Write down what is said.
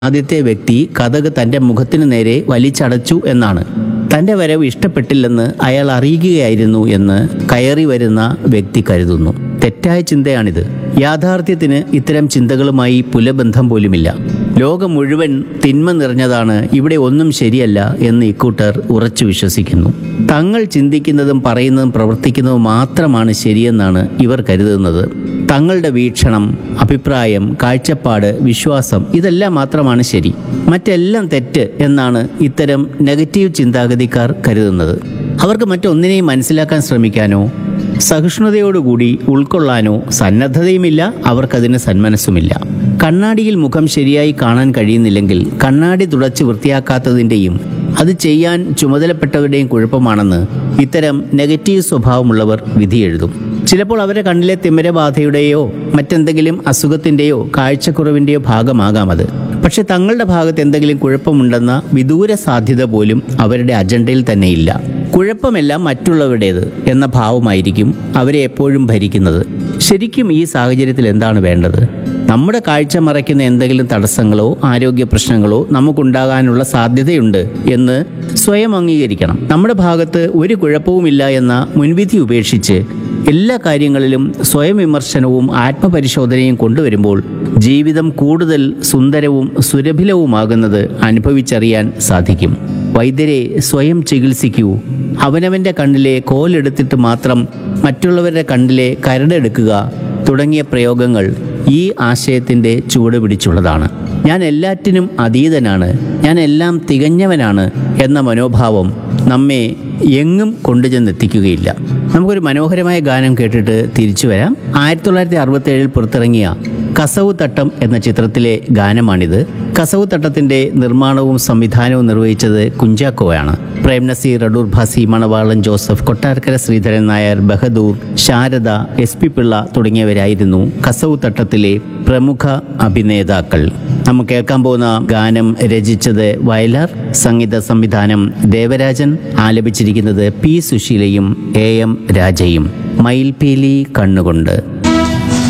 ആദ്യത്തെ വ്യക്തി കഥക് തന്റെ മുഖത്തിനു നേരെ വലിച്ചടച്ചു എന്നാണ് തന്റെ വരവ് ഇഷ്ടപ്പെട്ടില്ലെന്ന് അയാൾ അറിയുകയായിരുന്നു എന്ന് കയറി വരുന്ന വ്യക്തി കരുതുന്നു തെറ്റായ ചിന്തയാണിത് യാഥാർത്ഥ്യത്തിന് ഇത്തരം ചിന്തകളുമായി പുലബന്ധം പോലുമില്ല ലോകം മുഴുവൻ തിന്മ നിറഞ്ഞതാണ് ഇവിടെ ഒന്നും ശരിയല്ല എന്ന് ഇക്കൂട്ടർ ഉറച്ചു വിശ്വസിക്കുന്നു തങ്ങൾ ചിന്തിക്കുന്നതും പറയുന്നതും പ്രവർത്തിക്കുന്നതും മാത്രമാണ് ശരിയെന്നാണ് ഇവർ കരുതുന്നത് തങ്ങളുടെ വീക്ഷണം അഭിപ്രായം കാഴ്ചപ്പാട് വിശ്വാസം ഇതെല്ലാം മാത്രമാണ് ശരി മറ്റെല്ലാം തെറ്റ് എന്നാണ് ഇത്തരം നെഗറ്റീവ് ചിന്താഗതിക്കാർ കരുതുന്നത് അവർക്ക് മറ്റൊന്നിനെയും മനസ്സിലാക്കാൻ ശ്രമിക്കാനോ സഹിഷ്ണുതയോടുകൂടി ഉൾക്കൊള്ളാനോ സന്നദ്ധതയുമില്ല അവർക്കതിന് സന്മനസ്സുമില്ല കണ്ണാടിയിൽ മുഖം ശരിയായി കാണാൻ കഴിയുന്നില്ലെങ്കിൽ കണ്ണാടി തുടച്ച് വൃത്തിയാക്കാത്തതിൻ്റെയും അത് ചെയ്യാൻ ചുമതലപ്പെട്ടവരുടെയും കുഴപ്പമാണെന്ന് ഇത്തരം നെഗറ്റീവ് സ്വഭാവമുള്ളവർ വിധിയെഴുതും ചിലപ്പോൾ അവരുടെ കണ്ണിലെ തിമിരബാധയുടെയോ മറ്റെന്തെങ്കിലും അസുഖത്തിൻ്റെയോ കാഴ്ചക്കുറവിൻ്റെയോ ഭാഗമാകാം അത് പക്ഷെ തങ്ങളുടെ ഭാഗത്ത് എന്തെങ്കിലും കുഴപ്പമുണ്ടെന്ന വിദൂര സാധ്യത പോലും അവരുടെ അജണ്ടയിൽ തന്നെയില്ല കുഴപ്പമെല്ലാം മറ്റുള്ളവരുടേത് എന്ന ഭാവമായിരിക്കും അവരെ എപ്പോഴും ഭരിക്കുന്നത് ശരിക്കും ഈ സാഹചര്യത്തിൽ എന്താണ് വേണ്ടത് നമ്മുടെ കാഴ്ച മറയ്ക്കുന്ന എന്തെങ്കിലും തടസ്സങ്ങളോ ആരോഗ്യ പ്രശ്നങ്ങളോ നമുക്കുണ്ടാകാനുള്ള സാധ്യതയുണ്ട് എന്ന് സ്വയം അംഗീകരിക്കണം നമ്മുടെ ഭാഗത്ത് ഒരു കുഴപ്പവുമില്ല എന്ന മുൻവിധി ഉപേക്ഷിച്ച് എല്ലാ കാര്യങ്ങളിലും സ്വയം വിമർശനവും ആത്മപരിശോധനയും കൊണ്ടുവരുമ്പോൾ ജീവിതം കൂടുതൽ സുന്ദരവും സുരഭിലവുമാകുന്നത് അനുഭവിച്ചറിയാൻ സാധിക്കും വൈദ്യരെ സ്വയം ചികിത്സിക്കൂ അവനവൻ്റെ കണ്ണിലെ കോലെടുത്തിട്ട് മാത്രം മറ്റുള്ളവരുടെ കണ്ണിലെ കരടെടുക്കുക തുടങ്ങിയ പ്രയോഗങ്ങൾ ഈ ആശയത്തിൻ്റെ ചുവട് പിടിച്ചുള്ളതാണ് ഞാൻ എല്ലാറ്റിനും അതീതനാണ് ഞാൻ എല്ലാം തികഞ്ഞവനാണ് എന്ന മനോഭാവം നമ്മെ എങ്ങും കൊണ്ടുചെന്നെത്തിക്കുകയില്ല നമുക്കൊരു മനോഹരമായ ഗാനം കേട്ടിട്ട് തിരിച്ചു വരാം ആയിരത്തി തൊള്ളായിരത്തി അറുപത്തി ഏഴിൽ പുറത്തിറങ്ങിയ കസവ് തട്ടം എന്ന ചിത്രത്തിലെ ഗാനമാണിത് കസവ് തട്ടത്തിന്റെ നിർമ്മാണവും സംവിധാനവും നിർവഹിച്ചത് കുഞ്ചാക്കോയാണ് പ്രേം നസീർ അടൂർ ഭാസി മണവാളൻ ജോസഫ് കൊട്ടാരക്കര ശ്രീധരൻ നായർ ബഹദൂർ ശാരദ എസ് പി പിള്ള തുടങ്ങിയവരായിരുന്നു കസവ് തട്ടത്തിലെ പ്രമുഖ അഭിനേതാക്കൾ നമുക്ക് കേൾക്കാൻ പോകുന്ന ഗാനം രചിച്ചത് വയലാർ സംഗീത സംവിധാനം ദേവരാജൻ ആലപിച്ചിരിക്കുന്നത് പി സുശീലയും എ എം രാജയും മയിൽപീലി കണ്ണുകൊണ്ട്